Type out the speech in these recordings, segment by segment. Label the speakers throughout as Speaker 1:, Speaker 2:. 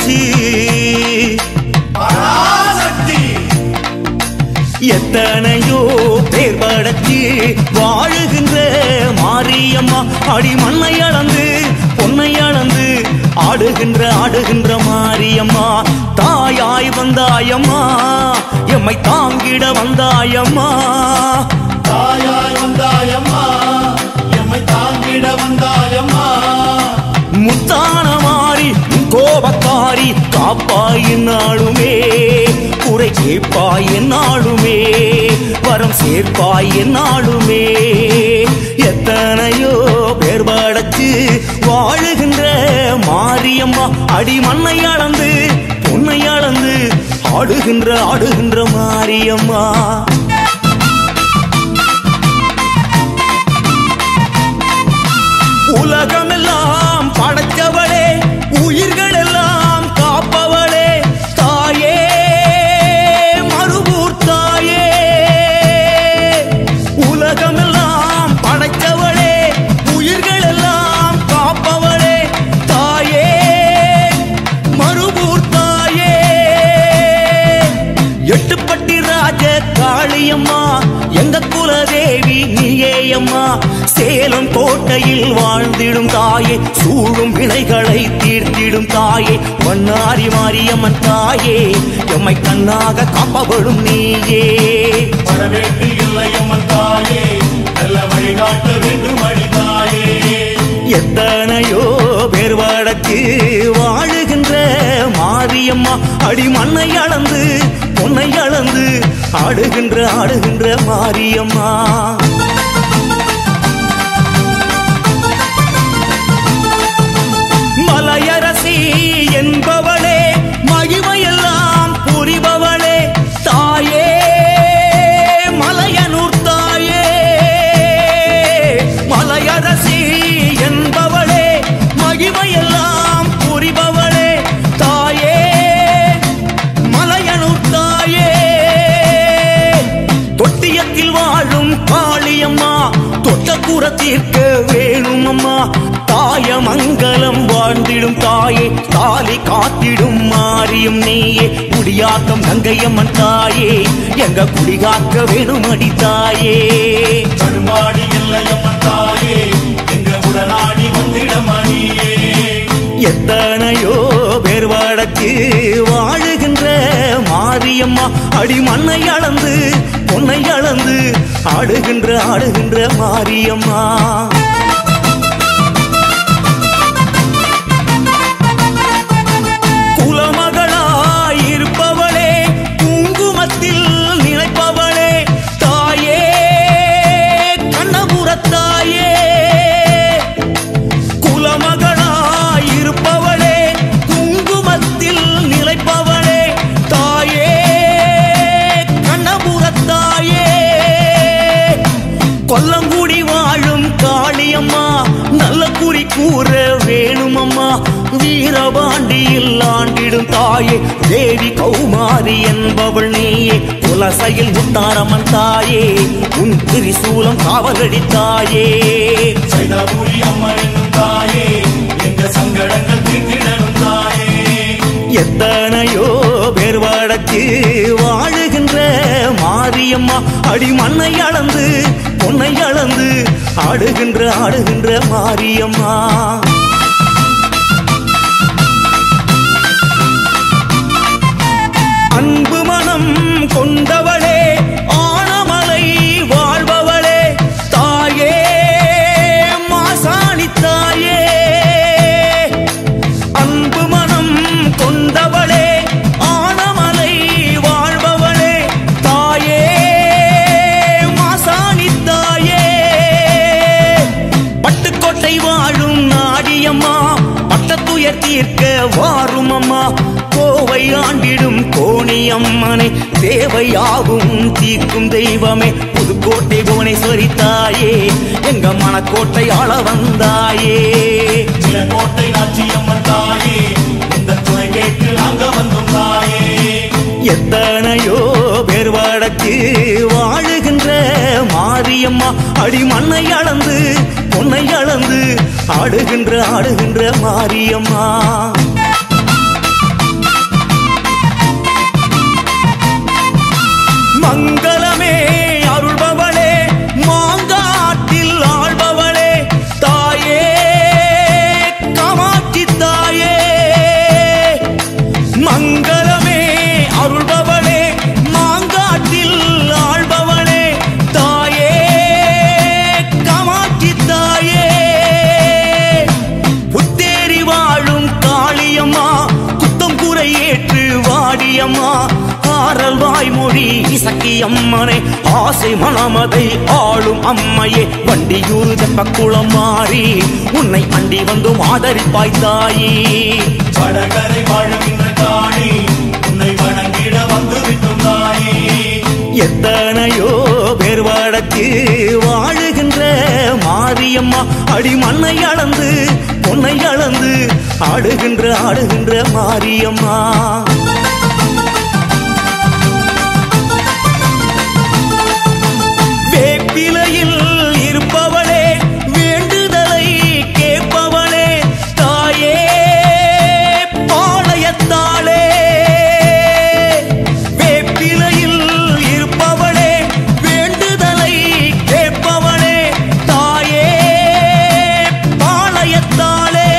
Speaker 1: படைச்சு
Speaker 2: பராசக்தி
Speaker 1: எத்தனையோ பேர் படைச்சு வாழுகின்ற மாரியம்மா அடி மண்ணை அளந்து பொன்னை அளந்து ஆடுகின்ற ஆடுகின்ற மாரியம்மா தாயாய் வந்தாயம்மா எம்மை தாங்கிட வந்தாயம்மா
Speaker 2: தாயாய் வந்தாயம்மா எம்மை தாங்கிட வந்தாயம்மா
Speaker 1: முத்தான மாறி கோபக்காரி காப்பாய் என்னாலுமே குறை கேட்பாய் என்னாலுமே வரம் சேர்ப்பாய் என்னாலுமே எத்தனையோ பேர் படைச்சு வாழுகின்ற மாரியம்மா அடி மண்ணை அளந்து பொன்னை அளந்து ஆடுகின்ற ஆடுகின்ற மாரியம்மா உலகமெல்லாம் படைத்தவளே உயிர்கள் எல்லாம் காப்பவளே தாயே மறுபூர் தாயே உலகமெல்லாம் படைத்தவளே உயிர்கள் எல்லாம் காப்பவளே தாயே மறுபூர் தாயே எட்டுப்பட்டி ராஜ காளியம்மா எங்க குலதேவி நீயேயம்மா சேலம் கோட்டையில் வாழ்ந்திடும் தாயே சூழும் வினைகளை தீர்த்திடும் தாயே மன்னாரி மாரியம்மன் தாயே எம்மை கண்ணாக காப்பவளும் நீயே
Speaker 2: வரவேற்று இல்லையம்மன் தாயே நல்ல வழிகாட்ட வேண்டும் அடி தாயே
Speaker 1: எத்தனையோ பேர் வடக்கு வாழுகின்ற மாரியம்மா அடி மண்ணை அளந்து பொன்னை அளந்து ஆடுகின்ற ஆடுகின்ற மாரியம்மா மலையரசி என்பவளே மகிமையெல்லாம் புரிபவளே தாயே மலையனூர் தாயே மலையரசி என்பவளே மகிமையெல்லாம் புரிபவளே தாயே மலையனூர் தாயே தொட்டியத்தில் வாழும் காளியம்மா தொட்ட கூற தீர்க்க வேணும் அம்மா தாய மங்கலம் வாழ்ந்திடும் தாயே தாலி காத்திடும் மாரியும் நீயே குடியாத்தம் கங்கையம்மன் தாயே எங்க குடிகாக்க வேணும் அடி தாயே
Speaker 2: கருமாடி இல்லையம்மன் தாயே எங்க உடனாடி வந்திட மணியே
Speaker 1: எத்தனையோ பேர் வடக்கு வாழுகின்ற மாரியம்மா அடி மண்ணை அளந்து பொன்னை அளந்து ஆடுகின்ற ஆடுகின்ற மாரியம்மா குலமகளாயிருப்பவளே குங்குமத்தில் நினைப்பவளே தாயே கண்ணபுரத்தாயே குலமகளாயிருப்பவளே குங்குமத்தில் நிலைப்பவளே தாயே கண்ணபுரத்தாயே கொல்லங்குடி வாழும் காளியம்மா நல்ல குறி கூற வேணுமம்மா வீரபாண்டியில் ஆண்டிடும் தாயே தேவி கௌமாரி என்பவள் நீயே குலசையில் முத்தாரம்மன் தாயே உன் திரிசூலம் காவலடி தாயே
Speaker 2: சைதாபுரி அம்மன் என்னும் தாயே எங்க சங்கடங்கள் தீர்த்திடணும் தாயே
Speaker 1: எத்தனையோ பேர் வடக்கு வாழுகின்ற மாரியம்மா அடி மண்ணை அளந்து பொன்னை அளந்து ஆடுகின்ற ஆடுகின்ற மாரியம்மா அன்பு மனம் கொண்டவளே ஆனமலை வாழ்பவளே தாயே மாசாணி தாயே அன்பு மனம் கொண்டவளே ஆனமலை வாழ்பவளே தாயே மாசாணி தாயே பட்டுக்கோட்டை வாழும் நாடியம்மா பட்டத்துயர் தீர்க்க வாரும் அம்மா கோவை ஆண்டிடும் கோணியம்மனை தேவையாகும் தீர்க்கும் தெய்வமே புதுக்கோட்டை புவனேஸ்வரி தாயே எங்க மனக்கோட்டை ஆள வந்தாயே
Speaker 2: கோட்டை நாச்சி அம்மன் தாயே இந்த துணை கேட்டு நாங்க வந்தோம் தாயே
Speaker 1: எத்தனையோ பேர் வடக்கு வாழுகின்ற மாரியம்மா அடி மண்ணை அளந்து பொன்னை அளந்து ஆடுகின்ற ஆடுகின்ற மாரியம்மா ஆரல் வாய்மொழி சக்தி அம்மனை ஆசை மனமதை ஆளும் அம்மையே வண்டியூர் தெப்பக்குளம் மாறி உன்னை அண்டி வந்தும் ஆதரிப்பாய் தாயே
Speaker 2: வடகரை வாழுகின்ற காணி உன்னை வணங்கிட வந்து விட்டும் தாயே
Speaker 1: எத்தனையோ பேர் வடக்கு வாழுகின்ற மாரியம்மா அடி மண்ணை அளந்து பொன்னை அளந்து ஆடுகின்ற ஆடுகின்ற மாரியம்மா வேப்பிலையில் இருப்பவளே வேண்டுதலை கேட்பவளே தாயே பாளையத்தாளே வேப்பிலையில் இருப்பவளே வேண்டுதலை கேட்பவளே தாயே பாளையத்தாளே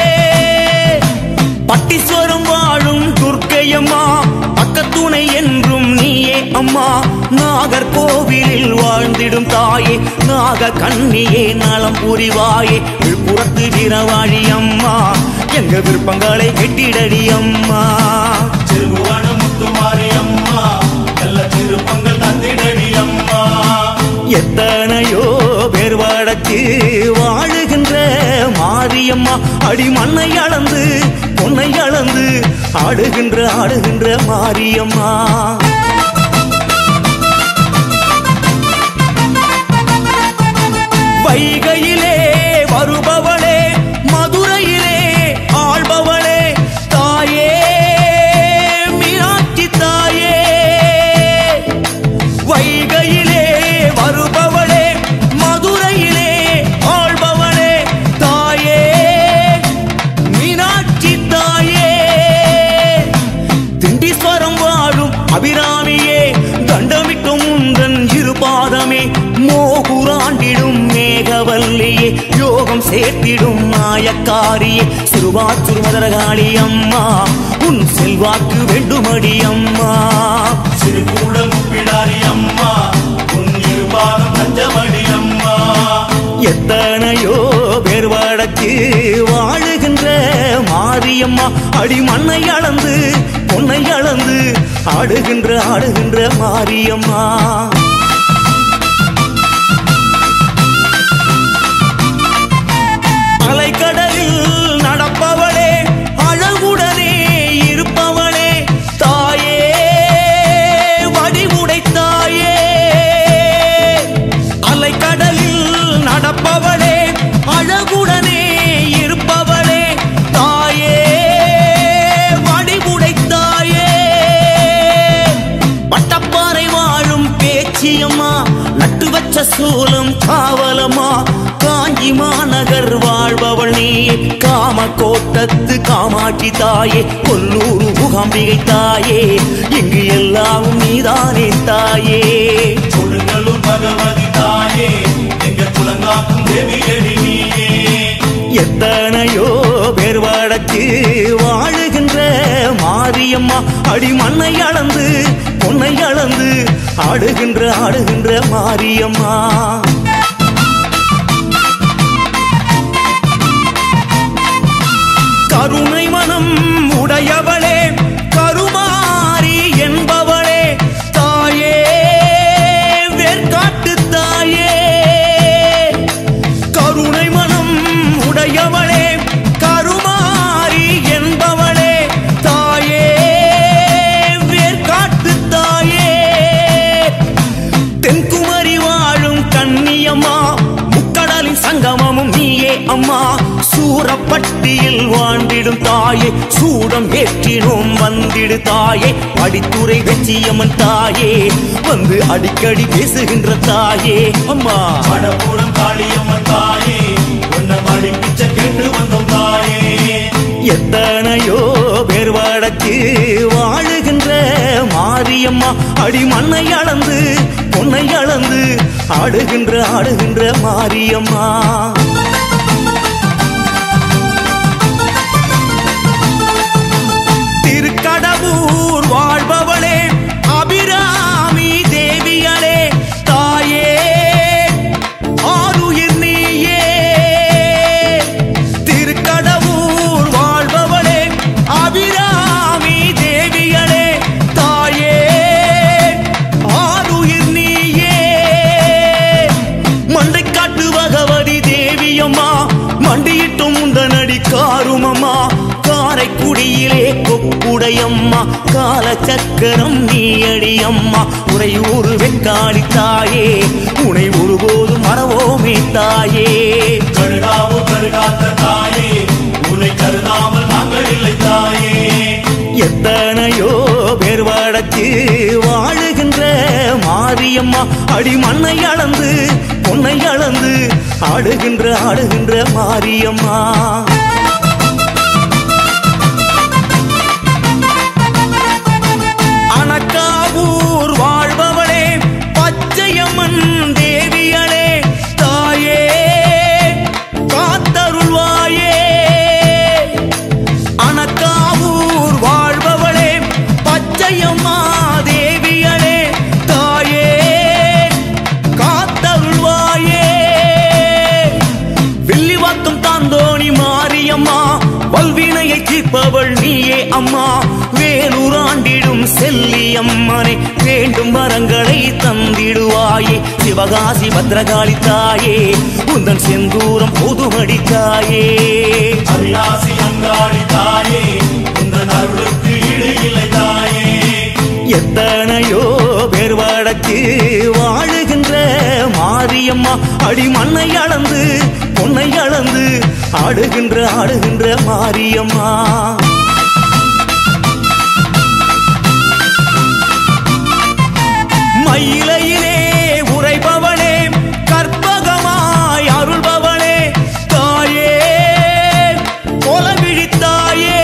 Speaker 1: பட்டீஸ்வரம் வாழும் துர்க்கையம்மா பக்கத்துணை என்றும் நீயே அம்மா நாகர்கோவிலில் வாழ்ந்திடும் தாயே நாக கண்ணியே நலம் புரிவாயே விழுப்புரத்து வீரவாழி அம்மா எங்க விருப்பங்களை கெட்டிடடி அம்மா
Speaker 2: திருபுவன முத்துமாரி அம்மா நல்ல திருப்பங்கள் தந்திடடி அம்மா
Speaker 1: எத்தனையோ பேர் வடக்கு வாழுகின்ற மாரியம்மா அடி மண்ணை அளந்து பொன்னை அளந்து ஆடுகின்ற ஆடுகின்ற மாரியம்மா வைகையிலே வருபவளே மதுரையிலே ஆள்பவளே தாயே மீனாட்சி தாயே வைகையிலே வருபவளே மதுரையிலே ஆள்பவளே தாயே மீனாட்சி தாயே திண்டீஸ்வரம் வாழும் அபிராமியே தண்டமிட்டும் உந்தன் இருபாதமே மோகுராண்டிடும் மேகவல்லியே யோகம் சேர்த்திடும் மாயக்காரியே சிறுவாச்சூர் மதரகாளி அம்மா உன் செல்வாக்கு வேண்டுமடி அம்மா
Speaker 2: சிறுகூடல் முப்பிடாரி அம்மா உன் இருபாதம் தஞ்சமடி அம்மா
Speaker 1: எத்தனையோ பேர் வடக்கு வாழுகின்ற மாரியம்மா அடி மண்ணை அளந்து பொன்னை அளந்து ஆடுகின்ற ஆடுகின்ற மாரியம்மா அலைக்கடலில் நடப்பவளே அழகுடனே இருப்பவளே தாயே வடிவுடை தாயே அலைக்கடலில் நடப்பவளே அழகுடனே இருப்பவளே தாயே வடிவுடை தாயே பட்டப்பாறை வாழும் பேச்சியம்மா நட்டு வச்ச சூலம் காவலம்மா காஞ்சி மாநகர் வாழ்பவள் நீ காம கோட்டத்து காமாட்சி தாயே கொல்லூர் முகாம்பிகை தாயே இங்கு எல்லாம் நீதானே தாயே
Speaker 2: கொடுங்கலூர் பகவதி தாயே எங்க குலங்காக்கும் தேவியடி நீயே
Speaker 1: எத்தனையோ பேர் வடக்கு வாழுகின்ற மாரியம்மா அடி மண்ணை அளந்து பொன்னை அளந்து ஆடுகின்ற ஆடுகின்ற மாரியம்மா கருணை மனம் உடையவளே கருமாரி என்பவளே தாயே வேர்காட்டு தாயே கருணை மனம் உடையவளே கருமாரி என்பவளே தாயே வேர்காட்டு தாயே தென்குமரி வாழும் கண்ணியம்மா முக்கடலின் சங்கமமும் நீயே அம்மா சூரப்பட்டியில் வாழ்ந்திடும் தாயே சூடம் ஏற்றினோம் வந்திடு தாயே படித்துறை வெச்சியம்மன் தாயே வந்து அடிக்கடி பேசுகின்ற தாயே அம்மா
Speaker 2: வடபுறம் காளியம்மன் தாயே உன்னை மடி பிச்சை கேட்டு வந்தோம் தாயே
Speaker 1: எத்தனையோ பேர் வடக்கு வாழுகின்ற மாரியம்மா அடி மண்ணை அளந்து பொன்னை அளந்து ஆடுகின்ற ஆடுகின்ற மாரியம்மா திருக்கடவுர் வாழ்பவளே அபிராமி தேவியளே தாயே ஆருயிர் நீயே திருக்கடவுர் வாழ்பவளே அபிராமி தேவியளே தாயே சக்கரம் நீ அடி அம்மா உறையூறு வெக்காளி தாயே உனை ஒருபோதும் மறவோமே தாயே
Speaker 2: கருகாவு கருகாத்த தாயே உன்னை கருதாமல் நாங்கள் இல்லை தாயே
Speaker 1: எத்தனையோ பேர் வடக்கு வாழுகின்ற மாரியம்மா அடி மண்ணை அளந்து பொன்னை அளந்து ஆடுகின்ற ஆடுகின்ற மாரியம்மா அணக்காவூர் வாழ்பவளே பச்சையம்மன் தேவியளே தாயே காத்தருள்வாயே அணக்காவூர் வாழ்பவளே பச்சையம்மா தேவியளே தாயே காத்தருள்வாயே வில்லிவாக்கம் தாந்தோணி மாரியம்மா வல்வினையை தீர்ப்பவள் நீயே அம்மா வேலூராண்டிடும் செல்லி அம்மனை வேண்டும் வரங்களை தந்திடுவாயே சிவகாசி பத்ரகாளி தாயே உந்தன் செந்தூரம் பொதுமடி தாயே
Speaker 2: அரியாசி அங்காடி தாயே உந்தன் அருளுக்கு ஈடு இல்லை தாயே
Speaker 1: எத்தனையோ பேர் வடக்கு வாழுகின்ற மாரியம்மா அடி மண்ணை அளந்து பொன்னை அளந்து ஆடுகின்ற ஆடுகின்ற மாரியம்மா மயிலையிலே உரைபவளே கற்பகமாய் அருள்பவளே தாயே கொலவிழித்தாயே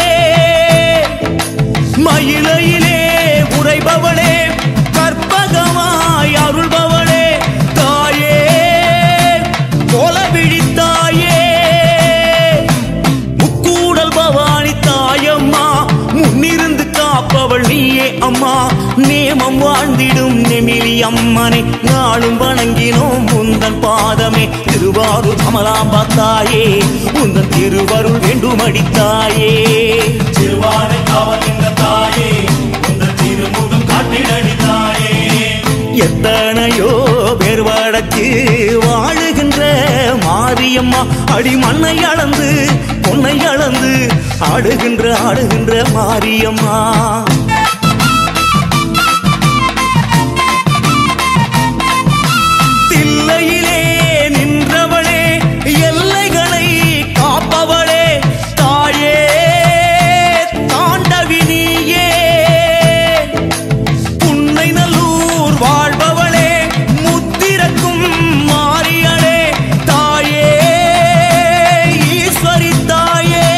Speaker 1: மயிலையிலே உரைபவளே கற்பகமாய் அருள்பவளே தாயே கொலவிழித்தாயே முக்கூடல் பவானி தாயம்மா முன்னிருந்து காப்பவள் நீயே அம்மா நேமம் வாழ்ந்திடும் நெமிலி அம்மனை நாளும் வணங்கினோம் உந்தன் பாதமே திருவாரூர் கமலாம்பா தாயே உந்தன் திருவருள் வேண்டுமடி தாயே
Speaker 2: திருவானை காவலிங்க தாயே உந்தன் திருமுகம் காட்டிடடி தாயே
Speaker 1: எத்தனையோ பேர் வடக்கு வாழுகின்ற மாரியம்மா அடி மண்ணை அளந்து பொன்னை அளந்து ஆடுகின்ற ஆடுகின்ற மாரியம்மா தில்லையிலே நின்றவளே எல்லைகளை காப்பவளே தாயே தாண்டவி நீயே புன்னை நல்லூர் வாழ்பவளே முத்திரக்கும் மாறியளே தாயே ஈஸ்வரி தாயே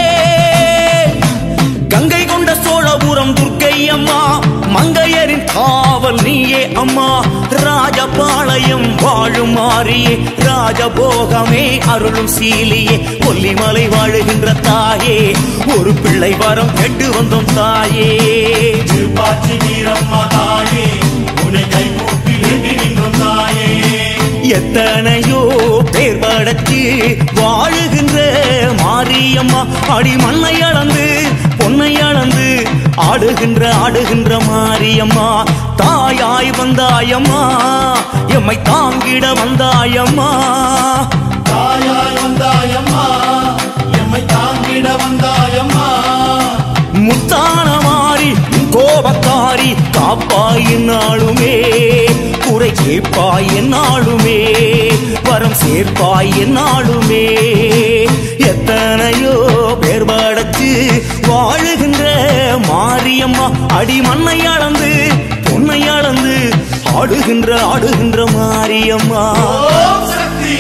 Speaker 1: கங்கை கொண்ட சோழபுரம் துர்க்கை அம்மா மங்கையரின் காவல் நீயே அம்மா ராஜபாளையம் வாழும் மாறியே ராஜபோகமே அருளும் சீலியே கொல்லிமலை வாழுகின்ற தாயே ஒரு பிள்ளை வரம் கெட்டு வந்தோம் தாயே
Speaker 2: திருப்பாச்சி வீரம்மா தாயே உன்னை கைகூப்பி வேண்டி நின்றோம் தாயே
Speaker 1: எத்தனையோ பேர் படத்து வாழுகின்ற மாரியம்மா அடி மண்ணை அளந்து பொன்னை அளந்து ஆடுகின்ற ஆடுகின்ற மாரியம்மா தாயாய் வந்தாயம்மா எம்மை தாங்கிட வந்தாயம்மா
Speaker 2: தாயாய் வந்தாயம்மா எம்மை தாங்கிட வந்தாயம்மா
Speaker 1: முத்தான மாறி கோபக்காரி காப்பாய் என்னாலுமே குறை கேட்பாய் என்னாலுமே வரம் சேர்ப்பாய் என்னாலுமே எத்தனையோ பேர் படத்து வாழுகின்ற மாரியம்மா அடி மண்ணை அளந்து பொன்னை அளந்து ஆடுகின்ற ஆடுகின்ற மாரியம்மா
Speaker 2: ஓம் சக்தி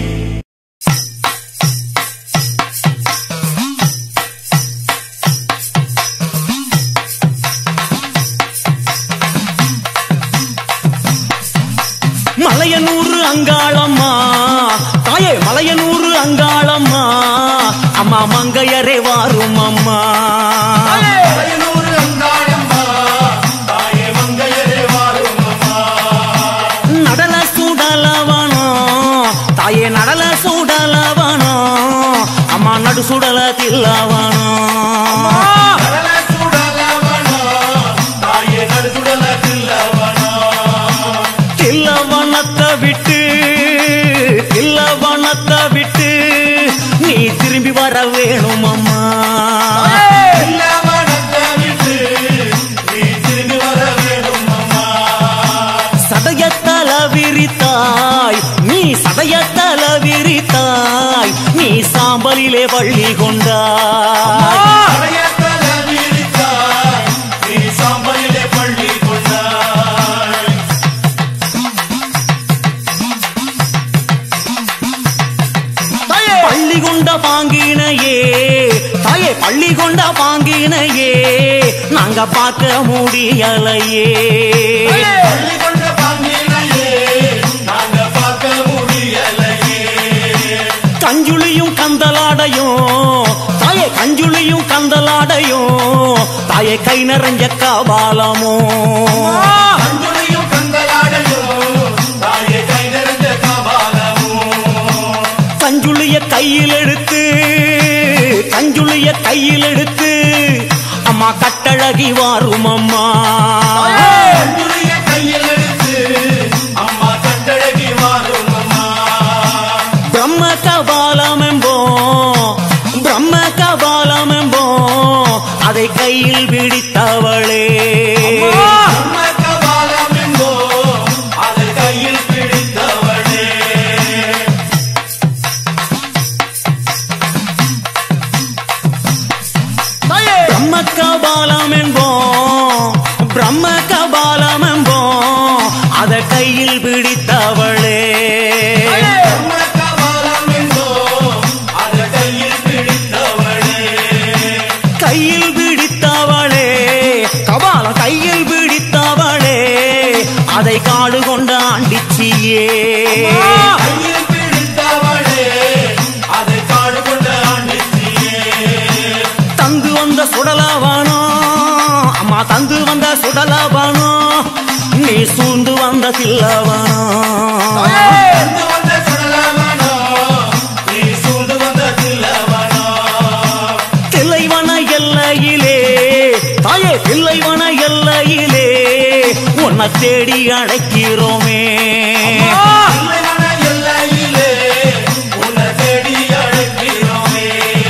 Speaker 1: மலையனூறு அங்காளம்மா தாயே மலையனூறு அங்காளம்மா அம்மா மங்கையரே வாரும் அம்மா
Speaker 2: பயனூர் அங்காளம்மா தாயே மங்கையரே வாரும் அம்மா
Speaker 1: நடல சுடலவனோ தாயே நடல சுடலவனோ அம்மா நடு சுடல தில்லவனோ
Speaker 2: கடல சுடலவனோ தாயே நடுசுடல தில்லவனோ
Speaker 1: தில்லவனத்தை விட்டு தில்லவனத்தை விட்டு நீ திரும்பி வர வேணும் அம்மா
Speaker 2: தில்லவனத்தை விட்டு நீ திரும்பி
Speaker 1: சாம்பலிலே பள்ளி கொண்டாய்
Speaker 2: பழையத்தல விரித்தாய், நீ சாம்பலிலே பள்ளி கொண்டாய்.
Speaker 1: பள்ளி கொண்ட பாங்கினையே தாயே பள்ளி கொண்ட பாங்கினையே நாங்க பார்க்க முடியலையே
Speaker 2: பள்ளி கொண்ட பாங்கினையே, நாங்க பார்க்க முடியலையே.
Speaker 1: கஞ்சுளியும் கந்தலாடையும் தாயே கஞ்சுளியும் கந்தலாடையும் தாயே கை நிறைஞ்ச கபாலமும்
Speaker 2: அஞ்சுளியும் கந்தலாடையும், தாயே கை நிறைந்த கபாலமும்.
Speaker 1: கஞ்சுளிய கையில் எடுத்து கஞ்சுளிய கையில் எடுத்து அம்மா கட்டழகி வாரும் அம்மா
Speaker 2: அஞ்சுளிய கையில் எடுத்து, அம்மா கட்டழகி வாரும் அம்மா.
Speaker 1: பிரம்ம கபாலம் என்போம் பிரம்ம கபாலம் என்போம் அதை கையில் பிடித்தவளே
Speaker 2: அம்மா கபாலம் என்போம், அதை கையில் பிடித்தவளே
Speaker 1: பிரம்ம கபாலம் என்போம் பிரம்ம கபாலம் என்போம் அதை கையில் பிடித்தவளே
Speaker 2: கர்மகபாலம் என்போம், அதை கையில் பிடித்தவளே.
Speaker 1: கையில் பிடித்தவளே கபாலம் கையில் பிடித்தவளே அதை காடு கொண்ட ஆண்டிச்சியே
Speaker 2: கையில் பிடித்தவளே, அதை காடு கொண்ட ஆண்டிச்சியே.
Speaker 1: தந்து வந்த சுடலவானோ அம்மா தந்து வந்த சுடலவானோ நீ சூழ்ந்து வந்த தில்லவானோ
Speaker 2: தந்து வந்த சுடலவனோ, நீ சூழ்ந்து வந்த தில்லவனோ.
Speaker 1: தில்லைவன எல்லையிலே தாயே தில்லைவன எல்லையிலே உன்னை தேடி அழைக்கிறோமே
Speaker 2: தில்லைவன எல்லையிலே, உன்னை தேடி அழைக்கிறோமே.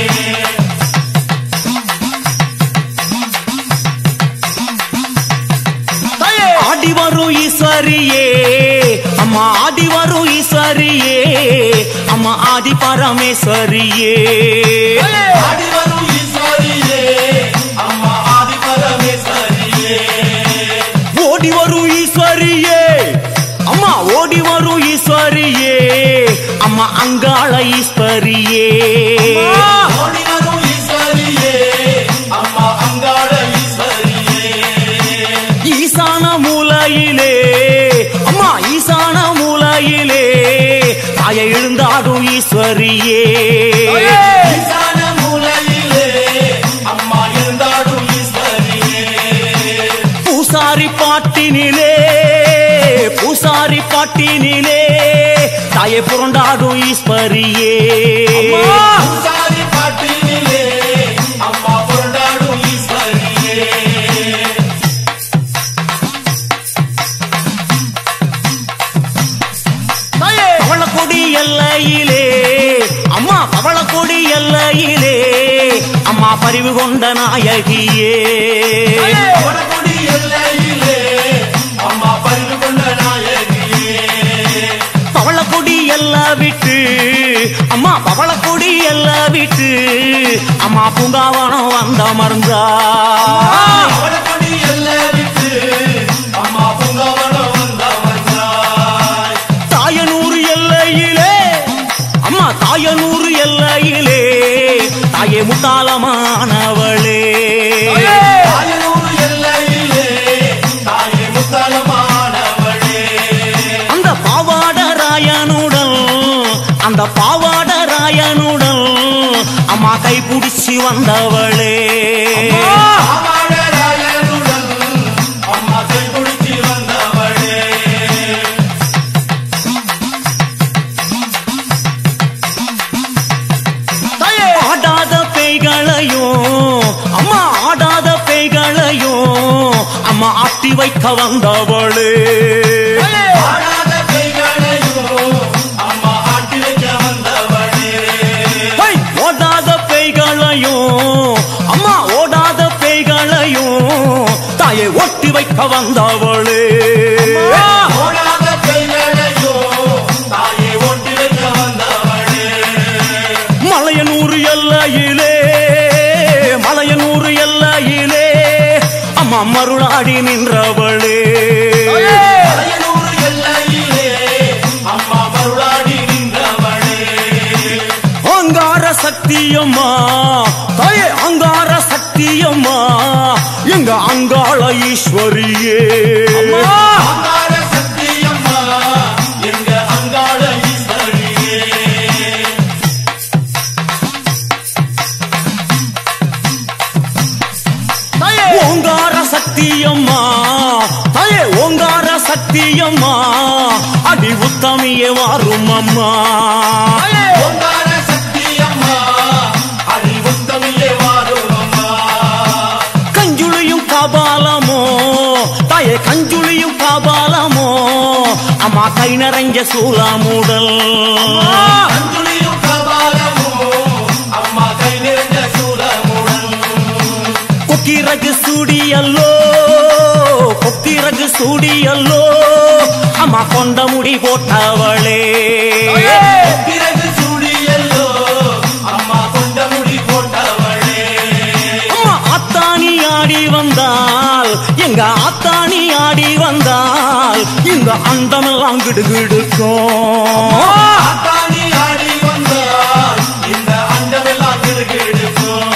Speaker 1: ஆடி வரும் ஈஸ்வரியே அம்மா ஆடி வரும் ஈஸ்வரியே அம்மா ஆதி பரமேஸ்வரியே
Speaker 2: ஆடி வரும் ஈஸ்வரியே, அம்மா ஆதி பரமேஸ்வரியே.
Speaker 1: ஓடி வரும் ஈஸ்வரியே அம்மா ஓடி வரும் ஈஸ்வரியே அம்மா அங்காள ஈஸ்வரியே
Speaker 2: ஓடி வரும் ஈஸ்வரியே, அம்மா அங்காள ஈஸ்வரியே.
Speaker 1: ஈசான மூலையிலே அம்மா ஈசான மூலையிலே தாயை எழுந்தாடும் ஈஸ்வரியே
Speaker 2: ஈசான மூலையிலே, அம்மா இருந்தாடும் ஈஸ்வரியே.
Speaker 1: பூசாரி பாட்டினிலே பூசாரி பாட்டினிலே தாயை புரண்டாடும் ஈஸ்வரியே
Speaker 2: பூசாரி பாட்டினிலே, அம்மா புரண்டாடும் ஈஸ்வரியே.
Speaker 1: பவளக்கொடி எல்லையிலே அம்மா பவளக்கொடி எல்லையிலே அம்மா பரிவு கொண்ட நாயகியே
Speaker 2: வடகுடி எல்லையிலே, அம்மா பரிவு கொண்ட நாயகியே.
Speaker 1: பவளக்கொடி எல்லாம் விட்டு அம்மா பவளக்கொடி எல்லாம் விட்டு அம்மா பூங்காவனம் வந்த மருந்தா
Speaker 2: வடகுடி எல்லை விட்டு, அம்மா பூங்காவனம் வந்த வந்தாய்.
Speaker 1: தாயனூர் எல்லையிலே அம்மா தாயனூர் எல்லையிலே தாயே முத்தாளமானவளே
Speaker 2: தாயனூர் எல்லையிலே, தாயே முத்தாலமானவளே.
Speaker 1: அந்த பாவாட ராயனுடன் அந்த பாவாட ராயனுடன் அம்மா கை பிடிச்சி வந்தவளே
Speaker 2: ஆவாழராயனுடன் அம்மா கைப்பிடிச்சு வந்தவளே.
Speaker 1: ஆடாத பேய்களையும் அம்மா ஆடாத பேய்களையும் அம்மா ஆட்டி வைக்க வந்தவளே
Speaker 2: ஆடாத கைகளையும் அம்மா ஆட்டி வைக்க வந்தவளே.
Speaker 1: ஹை! ஓடாத பேய்களையும் அம்மா ஓடாத பேய்களையும் தாயை ஒட்டி வைக்க வந்தவளே
Speaker 2: ஓடாத கைகளையும் தாயை ஒட்டி வைக்க வந்தவளே.
Speaker 1: மலையனூர் அம்மா மருளாடி நின்றவளே
Speaker 2: அலையனூர் எல்லையிலே அம்மா மருளாடி நின்றவளே
Speaker 1: அங்கார சக்தியம்மா தாயே அங்கார சக்தியம்மா எங்க அங்காள ஈஸ்வரியே
Speaker 2: அங்கார சக்தி அம்மா எங்க அங்காள ஈஸ்வரியே
Speaker 1: ஓங்கார சக்தியம்மா தாயே ஓங்கார சக்தியம்மா அடி உத்தமியே வாரும் அம்மா
Speaker 2: ஓங்கார சக்தி அம்மா அறிவுத்தமிழே வாரும் அம்மா
Speaker 1: கஞ்சுளியும் காபாலமோ தாயே கஞ்சுளியும் காபாலமோ அம்மா கை நிறைஞ்ச சூலாமுடல்
Speaker 2: அஞ்சுளியும் கபாலமோ அம்மா கை நிறைந்த சூலமுடன்
Speaker 1: கொக்கிரகு சூடியல்லோ கொக்கிரகு சூடியல்லோ அம்மா கொண்ட முடி போட்டவளே
Speaker 2: பிறகு சூடியல்லோ அம்மா கொண்ட முடி போட்டவளே
Speaker 1: அம்மா அத்தாணி ஆடி வந்தால் எங்க அத்தாணி ஆடி வந்தால் இந்த அண்டமெல்லாம் கிடுகிடுக்கும்
Speaker 2: ஆத்தாணி ஆடி வந்தால் இந்த அண்டமெல்லாம் கிடுகிடுக்கும்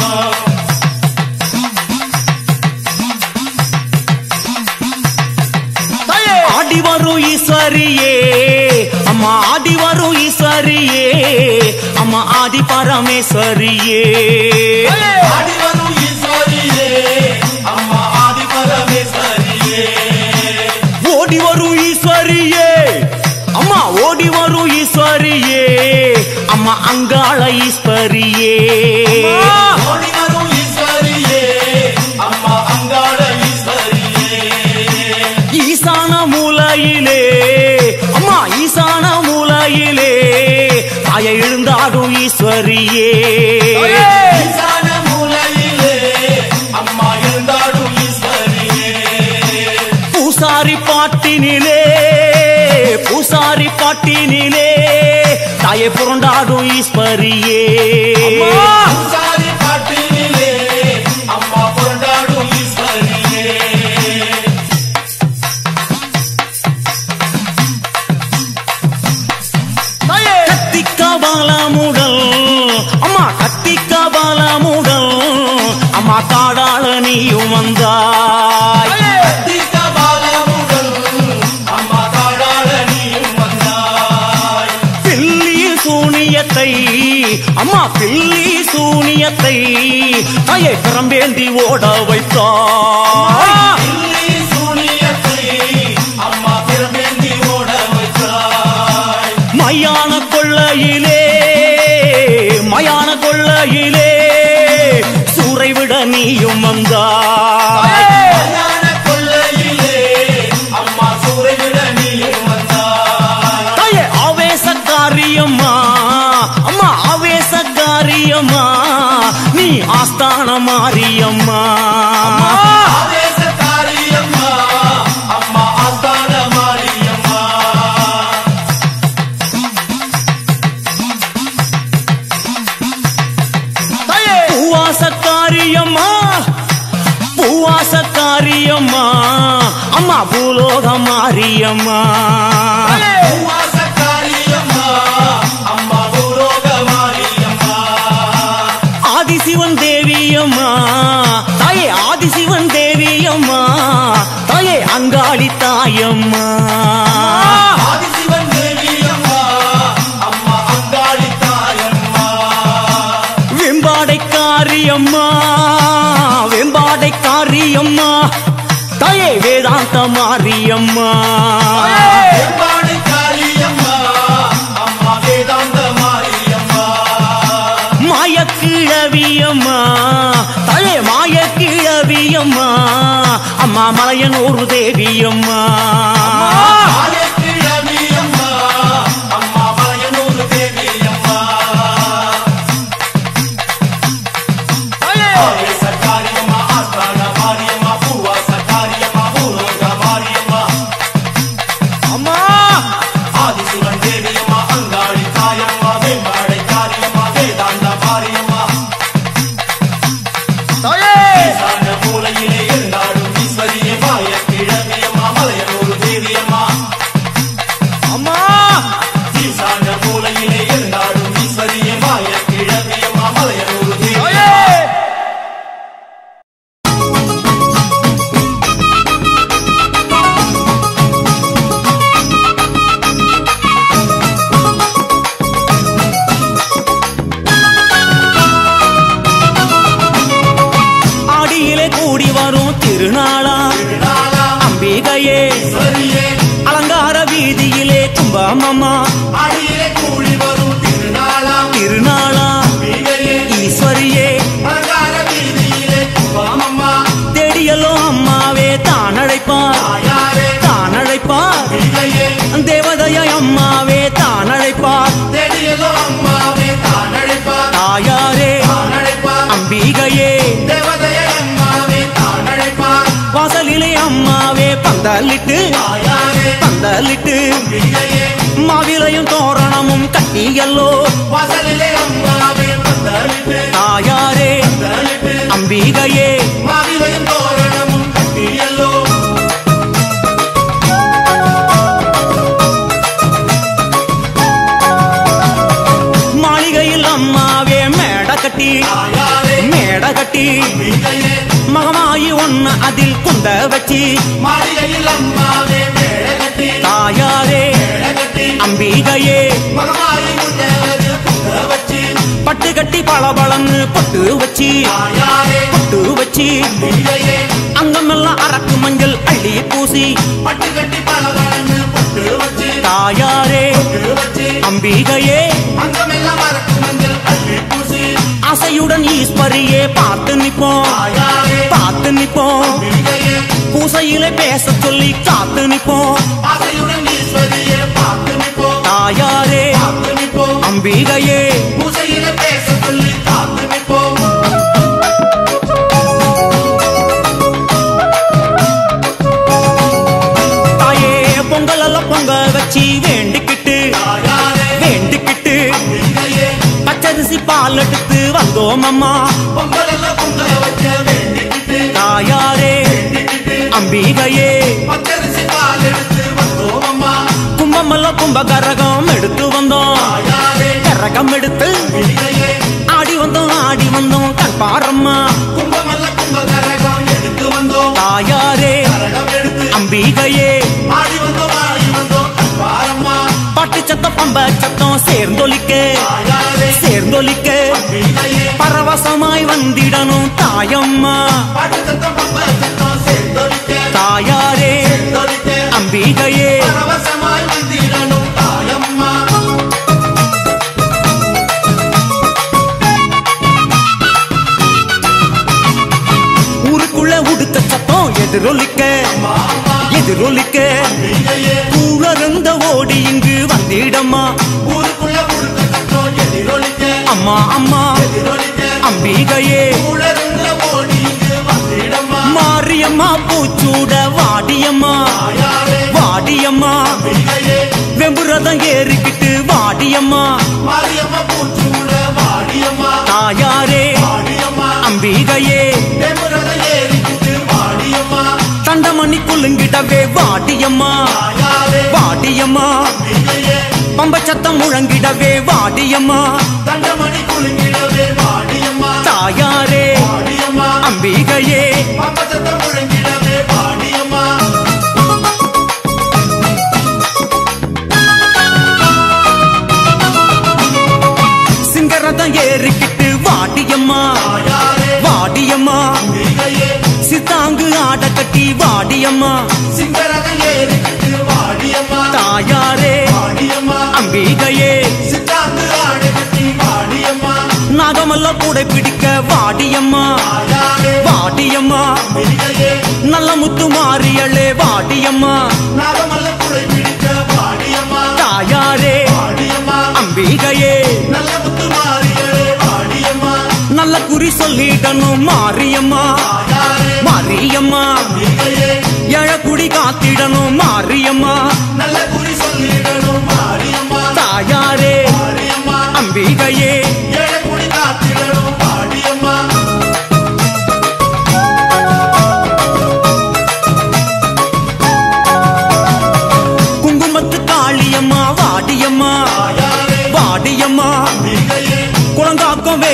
Speaker 1: ஆடி வரும் ஈஸ்வரியே அம்மா ஆடி வரும் ஈஸ்வரியே அம்மா ஆதி பரமேஸ்வரியே
Speaker 2: ஆடி வரும் ஈஸ்வரியே அம்மா ஆதி பரமேஸ்வரியே
Speaker 1: ஓடி வரும் ஈஸ்வரியே அம்மா ஓடி வரும் ஈஸ்வரியே அம்மா அங்காள ஈஸ்வரியே
Speaker 2: ஓடி வரும் ஈஸ்வரியே அம்மா அங்காள ஈஸ்வரியே
Speaker 1: ஈசான மூலையிலே அம்மா ஈசான மூலையிலே தாயை எழுந்தாடும் ஈஸ்வரியே
Speaker 2: ஈசான மூலையிலே அம்மா இருந்தாடும் ஈஸ்வரியே
Speaker 1: பூசாரி பாட்டினிலே பூசாரி பாட்டினிலே தாயை புரண்டாடும் ஈஸ்வரியே
Speaker 2: பூசாரி பாட்டினிலே அம்மா புரண்டாடும் ஈஸ்வரியே
Speaker 1: கத்திக்க பாலமுடல் அம்மா கத்திக்க பாலமுடல் அம்மா காடாள நீயும் வந்தாய்
Speaker 2: கத்திக்க பாலமுடன் அம்மா காடாள நீயும் வந்தாய்
Speaker 1: பில்லி சூனியத்தை அம்மா பில்லி சூனியத்தை தாயை பிறம்பேந்தி ஓட வைத்தாய்
Speaker 2: இல்லி சூனியத்தை அம்மா பிறமேந்தி ஓட வைத்தாய்
Speaker 1: மயான கொள்ளையிலே மயான கொள்ளையிலே சூறை விட நீயும் வந்தாய்
Speaker 2: கல்யாண கொள்ளையிலே அம்மா சூறைவிட நீயும் வந்தாய்
Speaker 1: தாயே ஆவேசக்காரியம்மா அம்மா ஆவேசக்காரியம்மா நீ ஆஸ்தான மாரியம்மா
Speaker 2: ஆவேசக்காரியம்மா அம்மா ஆஸ்தான மாரியம்மா
Speaker 1: பூவாசக்காரியம்மா பூவாசக்காரியம்மா அம்மா பூலோக மாரியம்மா
Speaker 2: பூவாசக்காரியம்மா அம்மா பூலோக மாரியம்மா
Speaker 1: ஆதிசிவன் தேவியம்மா தாயே ஆதிசிவன் தேவியம்மா தாயே அங்காளி தாயம்மா
Speaker 2: ஆதிசிவன் தேவியம்மா அம்மா அங்காளி தாயம்மா
Speaker 1: வெம்பாடைக்காரியம்மா வெம்பாடைக்காரியம்மா தாயே வேதாந்த மாரியம்மா
Speaker 2: வெம்பாடு காரியம்மா அம்மா வேதாந்த மாரியம்மா
Speaker 1: மாயக்கிழவியம்மா தாயே மாயக்கிழவியம்மா அம்மா மலையனூர் தேவியம்மா
Speaker 2: ஆயக்கிழவியம்மா அம்மா மலையனூர் தேவியம்மா ஆவேசக்காரியம்மா ஆஸ்தான மாரியம்மா பூவாசக்காரியம்மா பூலோக மாரியம்மா
Speaker 1: அம்மா
Speaker 2: ஆதிசிவன் தேவியம்மா அங்காளி தாயம்மா வெம்பாடை காரியம்மா வேதாந்த மாரியம்மா
Speaker 1: தாயே
Speaker 2: ஈசான மூலையிலே இருந்தாடும் மலையனூர் தேவியம்மா
Speaker 1: அம்மா
Speaker 2: ஈசான மூலையிலே இருந்தாடும் ஈஸ்வரிய மாய கிழவியம்மா மலையனூர் தேவி
Speaker 1: ஓயே! ஆடியிலே கூடி வரும் திருநாளா
Speaker 2: திருநாளா
Speaker 1: அம்பிகையே
Speaker 2: ஈஸ்வரியே
Speaker 1: அலங்கார வீதியிலே கும்பமம்மா
Speaker 2: அடியிலே கூடி வரும் திருநாளா
Speaker 1: திருநாளா
Speaker 2: அம்பிகையே
Speaker 1: ஈஸ்வரியே
Speaker 2: அலங்கார வீதியிலே கும்பாமம்மா
Speaker 1: தேடியல்லோ அம்மாவே தான் அழைப்பார்
Speaker 2: தாயாரே
Speaker 1: தான் அழைப்பார்
Speaker 2: அம்பிகையே
Speaker 1: தேவதைய அம்மாவே தான் அழைப்பார்
Speaker 2: தேடியதோ அம்மாவே தான் அழைப்பார்
Speaker 1: தாயாரே
Speaker 2: தான் அழைப்பார்
Speaker 1: அம்பிகையே
Speaker 2: தேவதைய அம்மாவே தான் அழைப்பார்
Speaker 1: வாசலிலே அம்மாவே பந்தலிட்டு
Speaker 2: தாயாரே
Speaker 1: பந்தலிட்டு
Speaker 2: அம்பிகையே
Speaker 1: மாவிலையும் தோரணமும் கட்டியல்லோ
Speaker 2: வாசலிலே அம்மாவே பந்தலிட்டு
Speaker 1: தாயாரே
Speaker 2: பந்தலிட்டு
Speaker 1: அம்பிகையே
Speaker 2: மாவிலையும் தோரணமும் கட்டியல்லோ
Speaker 1: மாளிகையில் அம்மாவே மேட கட்டி
Speaker 2: தாயாரே
Speaker 1: மேட கட்டி
Speaker 2: அம்பிகையே
Speaker 1: மகமாயி ஒன்னு அதில் குந்த வச்சு
Speaker 2: மாளிகையில் அம்மாவே மேடகட்டி
Speaker 1: தாயாரே
Speaker 2: மேடகட்டி
Speaker 1: அம்பிகையே
Speaker 2: மகமாயி முன்னேறது புக வச்சு
Speaker 1: பட்டு கட்டி பளபளன்னு பொட்டு வச்சு
Speaker 2: தாயாரே
Speaker 1: பொட்டு வச்சு
Speaker 2: அம்பிகையே
Speaker 1: அங்கமெல்லாம் அரக்கு மஞ்சள் அள்ளி பூசி
Speaker 2: பட்டு கட்டி பலவரன்னு பொட்டு வச்சு
Speaker 1: தாயாரே
Speaker 2: பொட்டு வச்சு
Speaker 1: அம்பிகையே
Speaker 2: அங்கமெல்லாம் மறக்கு மஞ்சள் அள்ளி பூசி
Speaker 1: ஆசையுடன் ஈஸ்வரியே பார்த்து நிப்போம்
Speaker 2: தாயாரே
Speaker 1: பார்த்து நிப்போம்
Speaker 2: அம்பிகையே
Speaker 1: பூசையிலே பேச சொல்லி காத்து நிப்போம்
Speaker 2: ஆசையுடன் ஈஸ்வரியே பார்த்து நிற்போம்
Speaker 1: தாயாரே
Speaker 2: பார்த்து நிற்போம்
Speaker 1: அம்பிகையே
Speaker 2: பூசையில பேச சொல்லி காத்து நிற்போம்
Speaker 1: தாயே பொங்கல் எல்லாம் பொங்க வச்சு வேண்டிக்கிட்டு
Speaker 2: தாயாரே
Speaker 1: வேண்டிக்கிட்டு
Speaker 2: அம்பிகையே
Speaker 1: பச்சரிசி பால் எடுத்து வந்தோம் அம்மா
Speaker 2: பொங்கல் எல்லாம் பொங்கல வைக்க வேண்டிக்கிட்டு
Speaker 1: தாயாரே
Speaker 2: வேண்டிக்கிட்டு
Speaker 1: அம்பிகையே
Speaker 2: பச்சரிசி பால் எடுத்து வந்தோம் அம்மா
Speaker 1: கும்பமெல்லாம் கும்ப கரகம் எடுத்து வந்தோம்
Speaker 2: தாயாரே
Speaker 1: கரகம் எடுத்து
Speaker 2: அம்பிகையே
Speaker 1: ஆடி வந்தோம் ஆடி வந்தோம் கண் பாரம்மா
Speaker 2: கும்பமல்ல கும்பகரகம் எடுத்து வந்தோம்
Speaker 1: தாயாரே
Speaker 2: கரகம் எடுத்து
Speaker 1: அம்பிகையே
Speaker 2: ஆடி வந்தோம் ஆடி வந்தோம் பாரம்மா
Speaker 1: பாட்டு சத்தம் பம்ப சத்தம் சேர்ந்தொலிக்க
Speaker 2: தாயாரே
Speaker 1: சேர்ந்தொலிக்க
Speaker 2: அம்பிகையே
Speaker 1: பரவசமாய் வந்திடணும் தாயம்மா
Speaker 2: பாட்டு சத்தம் பம்ப சத்தம் சேர்ந்தொலிக்க
Speaker 1: தாயாரே
Speaker 2: சேர்ந்தொலிக்க
Speaker 1: அம்பிகையே
Speaker 2: பரவசமாய் வந்திடணும் தாயம்மா
Speaker 1: ஊருக்குள்ள உடுத்த சத்தம் எதிரொலிக்க
Speaker 2: மாமா
Speaker 1: எதிரொலிக்க
Speaker 2: அம்பிகையே
Speaker 1: கூழருந்த ஓடி இங்கு வந்திடம்மா
Speaker 2: ஊருக்குள்ள முழுக்க சத்தம் எதிரொலிக்க
Speaker 1: அம்மா அம்மா
Speaker 2: எதிரொலிக்க
Speaker 1: அம்பிகையே
Speaker 2: உலருந்த ஓடி இங்கு வந்திடம்மா
Speaker 1: மாரியம்மா பூச்சூட வாடியம்மா
Speaker 2: தாயாரே
Speaker 1: வாடியம்மா
Speaker 2: அம்பிகையே
Speaker 1: வெம்புரதம் ஏறிக்கிட்டு வாடியம்மா
Speaker 2: மாரியம்மா பூச்சூட வாடியம்மா
Speaker 1: தாயாரே
Speaker 2: வாடியம்மா
Speaker 1: அம்பிகையே
Speaker 2: தேமுரத ஏறிக்கிட்டு வாடியம்மா
Speaker 1: தண்டமணி குலுங்கிடவே வாடியம்மா
Speaker 2: தாயாரே
Speaker 1: வாடியம்மா
Speaker 2: அம்பிகையே
Speaker 1: பம்ப சத்தம் முழங்கிடவே வாடியம்மா
Speaker 2: தண்டமணி குலுங்கிடவே வாடியம்மா
Speaker 1: தாயாரே
Speaker 2: வாடியம்மா
Speaker 1: அம்பிகையே
Speaker 2: பம்பசத்தம் முழங்கிடவே வாடியம்மா
Speaker 1: சிங்கரதம் ஏறிக்கிட்டு வாடியம்மா
Speaker 2: தாயாரே
Speaker 1: வாடியம்மா
Speaker 2: அம்பிகையே
Speaker 1: சித்தாங்கு ஆட கட்டி வாடியம்மா
Speaker 2: சிங்கரத ஏறிக்கிட்டு வாடியம்மா
Speaker 1: தாயாரே
Speaker 2: வாடியம்மா
Speaker 1: அம்பிகையே
Speaker 2: சித்தாந்து ஆடு கட்டி வாடியம்மா
Speaker 1: நாகமல்ல கூட பிடிக்க வாடியம்மா
Speaker 2: தாயாரே
Speaker 1: வாடியம்மா
Speaker 2: அம்பிகையே
Speaker 1: நல்ல முத்து மாறியளே வாடியம்மா
Speaker 2: நாகமல்ல குடை பிடிக்க வாடியம்மா
Speaker 1: தாயாரே
Speaker 2: வாடியம்மா
Speaker 1: அம்பிகையே
Speaker 2: நல்ல முத்து மாறியலே வாடியம்மா
Speaker 1: நல்ல குறி சொல்லிடணும் மாரியம்மா
Speaker 2: தாயாரே
Speaker 1: மாரியம்மா
Speaker 2: அம்பிகையே
Speaker 1: எழக்குடி காத்திடணும் மாரியம்மா
Speaker 2: நல்ல குறி சொல்லிடணும் மாரியம்மா
Speaker 1: தாயாரே
Speaker 2: மாரியம்மா
Speaker 1: அம்பிகையே
Speaker 2: ஏழை குடி காத்திடணும் வாடியம்மா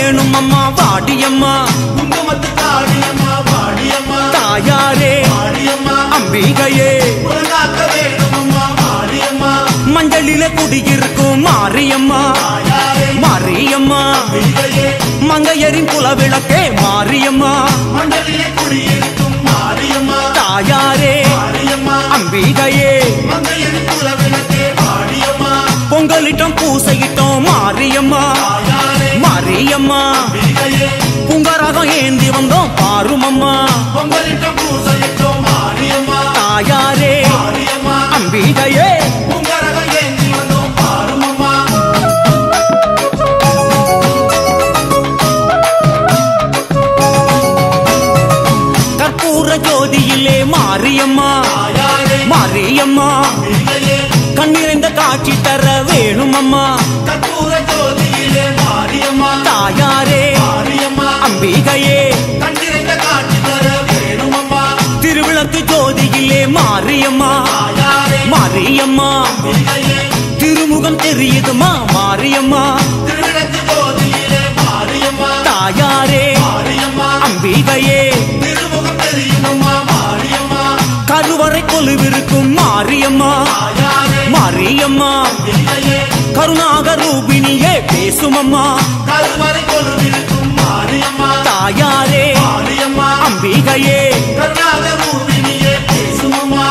Speaker 1: வேணும் அம்மா வாடியம்மா
Speaker 2: குங்குமத்து காளியம்மா வாடியம்மா
Speaker 1: தாயாரே
Speaker 2: வாடியம்மா
Speaker 1: அம்பிகையே
Speaker 2: உலகாக்க வேணும் அம்மா வாடியம்மா
Speaker 1: மஞ்சளில குடியிருக்கும் மாரியம்மா
Speaker 2: தாயாரே
Speaker 1: மாரியம்மா
Speaker 2: விதையே
Speaker 1: மங்கையரின் குலவிளக்கே மாரியம்மா
Speaker 2: மண்டலிலே குடியிருக்கும் மாரியம்மா
Speaker 1: தாயாரே
Speaker 2: வாடியம்மா
Speaker 1: அம்பிகையே
Speaker 2: மங்கையன் குலவிளக்கே வாடியம்மா
Speaker 1: பொங்கலிட்டம் பூசையிட்டோம் மாரியம்மா
Speaker 2: தாயாரே
Speaker 1: மாரியம்மா
Speaker 2: விதையே
Speaker 1: புங்கரகம் ஏந்தி வந்தோம் பாருமம்மா
Speaker 2: பொங்கலிட்ட பூசையிட்டோம் மாரியம்மா
Speaker 1: தாயாரே
Speaker 2: மாரியம்மா
Speaker 1: அம்பிகையே
Speaker 2: உங்கரகம் ஏந்தி வந்தோம் பாருமம்மா
Speaker 1: கற்பூர ஜோதியிலே மாரியம்மா
Speaker 2: தாயாரே
Speaker 1: மாரியம்மா
Speaker 2: விதையே
Speaker 1: கண்ணிறைந்த காட்சி தர வேணுமம்மா
Speaker 2: கற்பூர ஜோதியிலே மாரியம்மா
Speaker 1: தாயாரே
Speaker 2: மாரியம்மா
Speaker 1: அம்பிகையே
Speaker 2: கண்டிருந்த காட்சி தர வேணுமம்மா
Speaker 1: திருவிளக்கு ஜோதியிலே மாரியம்மா
Speaker 2: தாயாரே
Speaker 1: மாரியம்மா
Speaker 2: விதையே
Speaker 1: திருமுகம் தெரியுதுமா மாரியம்மா
Speaker 2: திருவிளக்கு ஜோதியிலே மாரியம்மா
Speaker 1: தாயாரே
Speaker 2: மாரியம்மா
Speaker 1: அம்பிகையே
Speaker 2: திருமுகம் தெரியுமம்மா மாரியம்மா
Speaker 1: கருவறை கொலுவிருக்கும் மாரியம்மா
Speaker 2: தாயாரே
Speaker 1: மாரியம்மா
Speaker 2: விதையே
Speaker 1: கருணாக ரூபிணியே பேசுமம்மா
Speaker 2: கருவறை கொலுவிருக்கும் மாரியம்மா
Speaker 1: தாயாரே
Speaker 2: மாரியம்மா
Speaker 1: அம்பிகையே
Speaker 2: கருணாக ரூபிணியே பேசுமம்மா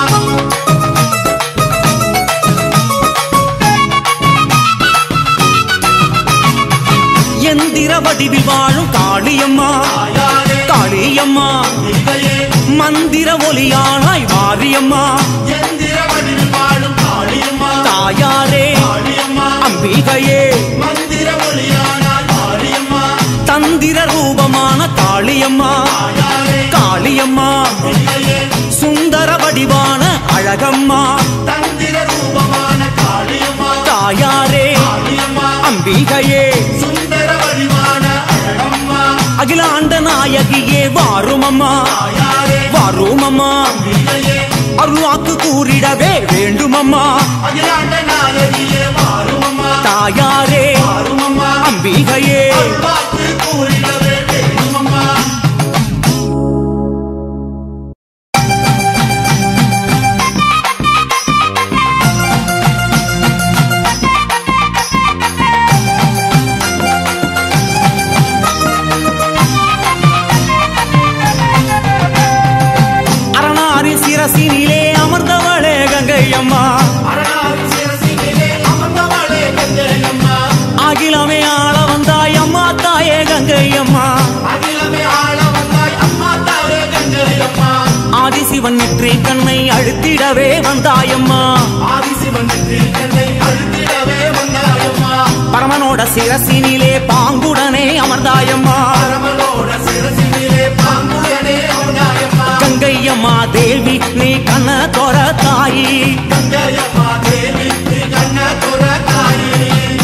Speaker 1: எந்திர வடிவில் வாழும் காளியம்மா
Speaker 2: தாயாரே
Speaker 1: காளியம்மா
Speaker 2: விதையே
Speaker 1: மந்திர ஒலியானாய் மாரியம்மா
Speaker 2: எந்திர வடிவில் வாழும் காளியம்மா
Speaker 1: தாயாரே
Speaker 2: காளியம்மா
Speaker 1: அம்பிகையே
Speaker 2: மந்திர ஒளியானாய் மாரியம்மா
Speaker 1: தந்திர ரூபமான காளியம்மா
Speaker 2: தாயாரே
Speaker 1: காளியம்மா
Speaker 2: விதையே
Speaker 1: சுந்தர வடிவான அழகம்மா
Speaker 2: தந்திர ரூபமான காளியம்மா
Speaker 1: தாயாரே
Speaker 2: காளியம்மா
Speaker 1: அம்பிகையே
Speaker 2: சுந்தர வடிவான அழகம்மா
Speaker 1: அகிலாண்ட நாயகியே வாருமம்மா
Speaker 2: தாயாரே
Speaker 1: வாருமம்மா
Speaker 2: விதையே
Speaker 1: அருள்வாக்கு கூறிடவே வேண்டுமம்மா
Speaker 2: அகிலாண்ட நாயகியே மாறுமம்மா
Speaker 1: தாயாரே
Speaker 2: மாறுமம்மா
Speaker 1: அம்பிகையே
Speaker 2: அருள்வாக்கு கூறிடவே வேணுமம்மா
Speaker 1: அரணாரி சிரசினிலே அமர்ந்தவளே கங்கையம்மா
Speaker 2: அரணாரி சிரசினிலே அமர்ந்தவளே கங்கையம்மா
Speaker 1: அகிலமே ஆள வந்தாய் அம்மா தாயே கங்கையம்மா
Speaker 2: அகிலமே ஆள வந்தாய் அம்மா தாயே கங்கையம்மா
Speaker 1: ஆதிசிவன் நெற்றி கண்ணை அழுத்திடவே வந்தாயம்மா
Speaker 2: ஆதிசிவன் என்னை அழுத்திடவே வந்தாயம்மா
Speaker 1: பரமனோட சிரசினிலே பாங்குடனே அமர்ந்தாயம்மா
Speaker 2: பரமனோட சிரசினிலே பாங்குடனே வந்தாயம்மா
Speaker 1: கங்கையம்மா தேவி நீ கண்ண தோர தாயி
Speaker 2: கங்கையம்மா தேவி நீ கண்ண துற தாயே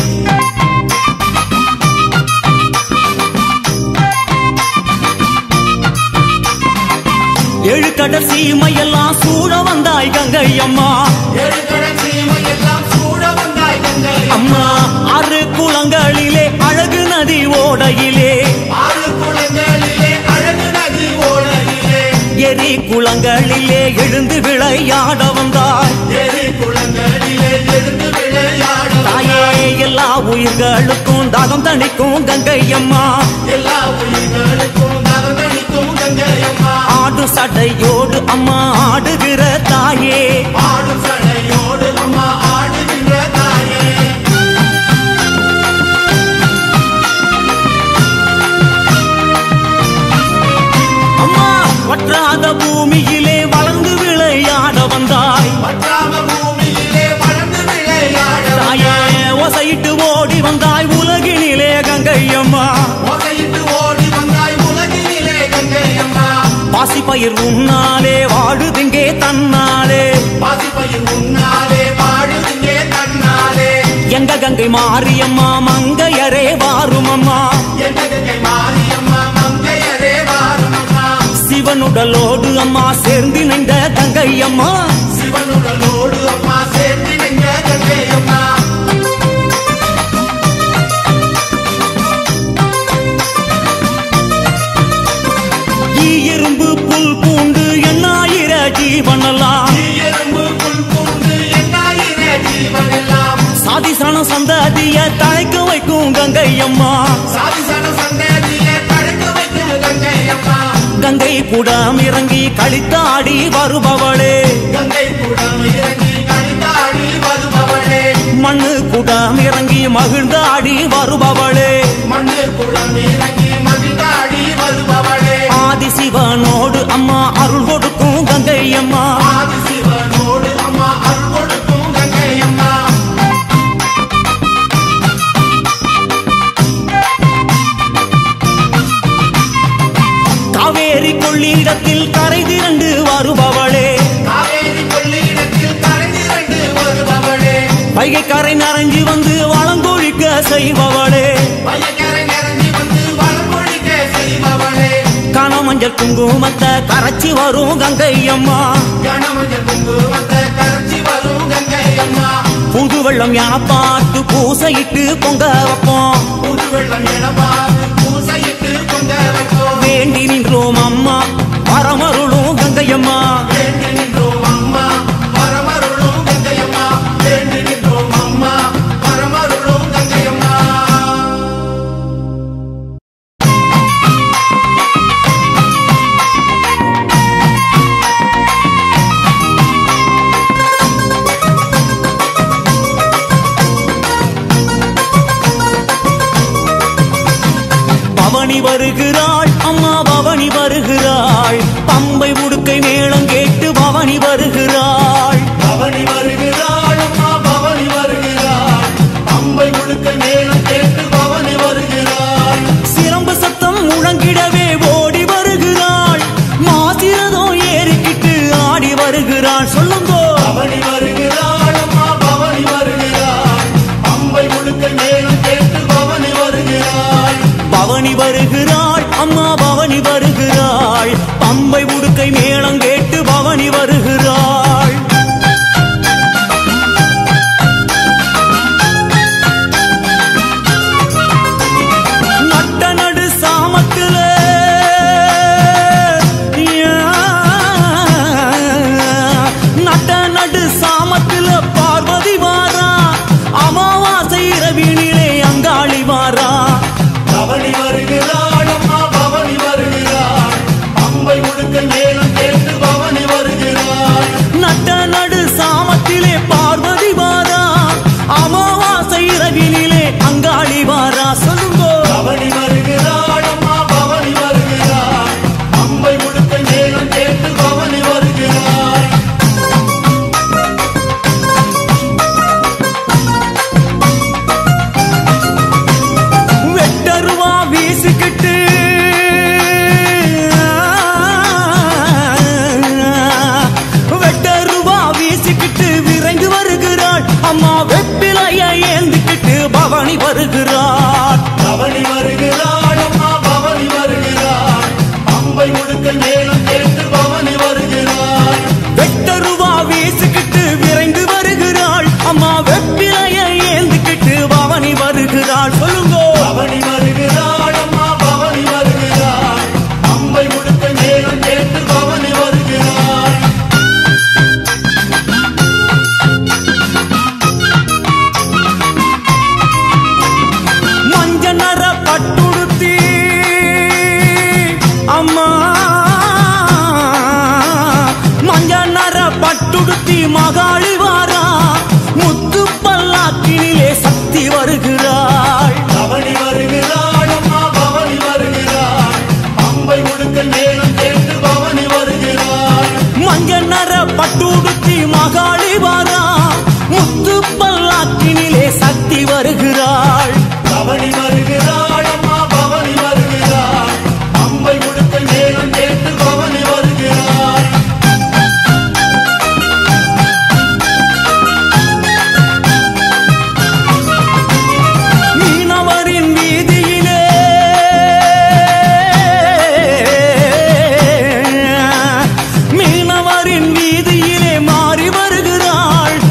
Speaker 1: ஏழு கடல் சீமையெல்லாம் சூழ வந்தாய் கங்கையம்மா
Speaker 2: எழுகட சீமையெல்லாம் சூட வந்தாய் கங்கையம்மா
Speaker 1: அம்மா ஆறு குளங்களிலே அழகு நதி ஓடையிலே
Speaker 2: ஆறு குளங்களிலே அழகு நதி ஓடையிலே
Speaker 1: எரி குளங்களிலே எழுந்து விளையாட வந்தாய்
Speaker 2: ஏரி குளங்களிலே எழுந்து விளையாடும்
Speaker 1: தாயே எல்லா உயிர்களுக்கும் தாகம் தணிக்கும் கங்கையம்மா
Speaker 2: எல்லா உயிர்களுக்கும் நகர்ந்தளிக்கும் கங்கையம்மா
Speaker 1: ஆடு சடையோடு அம்மா ஆடுகிற தாயே
Speaker 2: ஆடும் சடையோடு அம்மா ஆடுகின்ற தாயே
Speaker 1: அம்மா வற்றாத பூமியிலே வளர்ந்து விளையாட வந்தாய்
Speaker 2: பற்றாம பூமியிலே வளர்ந்து விளையாட
Speaker 1: தாயே ஒசையிட்டு ஓடி வந்தாய் உலகினிலே கங்கையம்மா
Speaker 2: ஒகையிட்டு ஓடி வந்தாய் உலகினிலே கங்கையம்மா
Speaker 1: பாசி பயிர் உன்னாலே வாழுதிங்கே தன்னாலே
Speaker 2: பாசிப்பையின் முன்னாலே வாழுதிங்கே தன்னாலே
Speaker 1: எங்க கங்கை மாரியம்மா மங்கையரே வாருமம்மா
Speaker 2: என்ன கங்கை மாரியம்மா மங்கையரே வாருமம்மா
Speaker 1: சிவனுடலோடு அம்மா சேர்ந்து நின்ற கங்கையம்மா
Speaker 2: சிவனுடலோடு அம்மா சேர்ந்து நின்ற கங்கையம்மா
Speaker 1: குடம் இறங்கி கழித்தாடி வருபவளே
Speaker 2: கங்கை குடம் இறங்கி கணிதாடி வருபவளே
Speaker 1: மண்ணு குடம் இறங்கி மகிழ்ந்தாடி வருபவளே
Speaker 2: மண்ணு குடம் இறங்கி மகிழ்ந்தாடி வருபவளே
Speaker 1: ஆதிசிவனோடு அம்மா அருள் கொடுக்கும் கங்கை அம்மா
Speaker 2: ஆதி சிவனோடு அம்மா அருள் கொடுக்கும் கங்கை அம்மா
Speaker 1: காவேரி கொள்ளிடத்தில் கரை திரண்டு வருபவளே
Speaker 2: காவேரி கொள்ளிடத்தில் கரைந்திரண்டு வருபவளே
Speaker 1: வைகை கரை நனைஞ்சு வந்து வளங்கொழிக்க செய்பவளே
Speaker 2: வயக்கரை நிறைஞ்சி வந்து வளமொழிக்க செய்பவளே
Speaker 1: கனமஞ்சள் குங்குமத்தை கரைச்சி வரும் கங்கை அம்மா
Speaker 2: கணமஞ்சள் குங்குமத்தை கரைச்சி வரும் கங்கை அம்மா
Speaker 1: புது வெள்ளம் என பார்த்து பூசையிட்டு பொங்க வைப்போம்
Speaker 2: புது வெள்ளம் என பார்த்து பூசையிட்டு கொண்ட வைப்போம்
Speaker 1: வேண்டி நின்றோம் அம்மா வரமருளும் கங்கை அம்மா
Speaker 2: வேண்டி நின்றோம் அம்மா பரமருளும் கங்கை அம்மா வேண்டி நின்றோம் அம்மா பரமருளும் கங்கை அம்மா
Speaker 1: பவனி வருகிறாள் அம்மா பவனி வருகிறாள் பம்பை உடுக்கை மேளம் கேட்டு பவனி வருகிறாள்
Speaker 2: பவனி வருகிறாள் அம்மா பவனி வருகிறாள் அம்பை முழுக்க மேலும் கேட்டு பவனி வருகிறாள்
Speaker 1: சிரம்பு சத்தம் முழங்கிடவே ஓடி வருகிறாள் மாசிரதம் ஏறிக்கிட்டு ஆடி வருகிறாள் சொல்லுங்கோ
Speaker 2: பவனி வருகிறாள் அம்மா பவனி வருகிறாள் அம்பை முழுக்க மேலும் கேட்டு பவனி வருகிறாள்
Speaker 1: பவனி வருகிறாள் அம்மா பவனி வருகிறாள் பம்பை உடுக்கை மேளம் கேட்டு பவனி வருகிறாள் நட்ட நடு சாமத்துல நட்ட நடு சாமத்துல பார்வதி வாரா அமாவாசை இரவினிலே அங்காளி வாரா
Speaker 2: பவனி வருகிறாள் அம்மா பவனி வருகிறாள் அம்பை முழுக்க மேலும் கேட்டு பவனி வருகிறாள்
Speaker 1: நட்ட நடு சாமத்திலே பார்வதி வாரா அமாவாசை இரவினிலே அங்காளி வாரா சொல்லுங்கோ
Speaker 2: பவனி வருகிறாள் அம்மா பவனி வருகிறாள் அம்பை முழுக்க மேலும் கேட்டு பவனி வருகிறாள்
Speaker 1: வெட்டருவா வீசிக்கிட்டு வெட்டருவா வீசிக்கிட்டு விரைந்து வருகிறாள் அம்மா வெப்பிலைய ஏந்திக்கிட்டு பவனி வருகிறாள்
Speaker 2: பவனி வருகிறாள் அம்மா பவனி வருகிறாள் அம்பை முழுக்க மேலும் கேட்டு பவனி வருகிறாள்
Speaker 1: வெட்டருவா வீசிக்கிட்டு விரைந்து வருகிறாள் அம்மா வெப்பிலைய ஏந்திக்கிட்டு பவனி வருகிறாள் சொல்லுங்கோ
Speaker 2: பவனி வருகிறாள் அம்மா பவனி வருகிறாள் அம்பை முழுக்க மேலும் கேட்டு பவனி வருகிறாள்
Speaker 1: மஞ்ச நர பட்டுடுத்தி அம்மா மஞ்ச நர பட்டுடுத்தி மகாளி வாரா முத்து பல்லாக்கினிலே சக்தி வருகிறாள்
Speaker 2: பவனி வருகிறாள் அம்மா பவனி வருகிறாள் அம்பை முழுக்க மேலும் கேட்டு பவனி வருகிறாள்
Speaker 1: மஞ்ச நர பட்டுடுத்தி மகாளி வாரா முத்து பல்லாக்கினிலே சக்தி வருகிறாள்
Speaker 2: பவனி வருகிறாள் அம்மா பவனி வருகிறாள் அம்பை முழுக்க மேலும் கேட்டு பவனி வருகிறாள்
Speaker 1: மீனவரின் வீதியிலே மீனவரின் வீதியிலே மாறி வருகிறாள்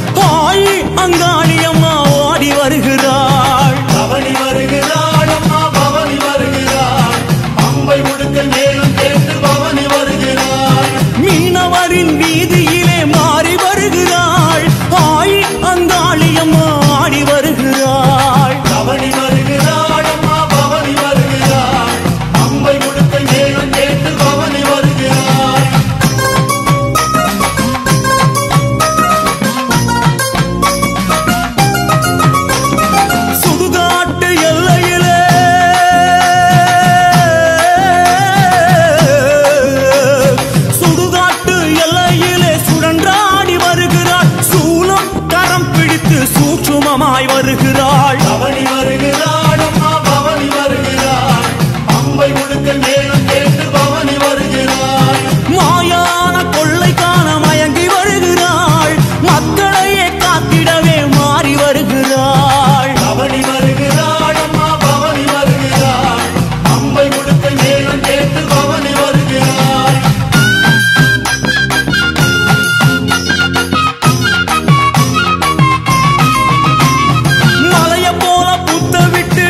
Speaker 1: மகமாய் வருகிறாள்
Speaker 2: பவனி வருகிறாள் அம்மா பவனி வருகிறாள் அம்பை முழுக்க மேலும் கேட்டு பவனி வருகிறாள்
Speaker 1: மாயான கொள்ளை காண மயங்கி வருகிறாள் மக்களையே காத்திடவே மாறி வருகிறாள்
Speaker 2: பவனி வருகிறாள் அம்மா பவனி வருகிறாள் அம்பை முழுக்க மேலும் கேட்டு பவனி வருகிறாள்
Speaker 1: மலைய போல புத்த விட்டு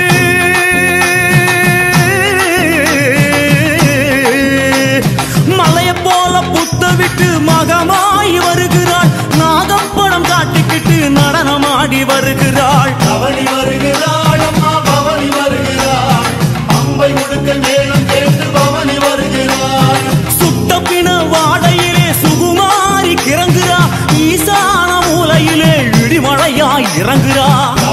Speaker 1: மலைய போல புத்த விட்டு மகமாய் வருகிறாள் நாகப்படம் காட்டிக்கிட்டு நடனமாடி வருகிறாள்
Speaker 2: பவனி வருகிறாள் அம்மா பவனி வருகிறாள் அம்பை முழுக்க மேலும் கேட்டு பவனி வருகிறாள்
Speaker 1: சுட்ட பிண வாடையிலே சுகுமாரி கிறங்குறா ஈசான மூலையிலே இடிமழையாய் இறங்குறா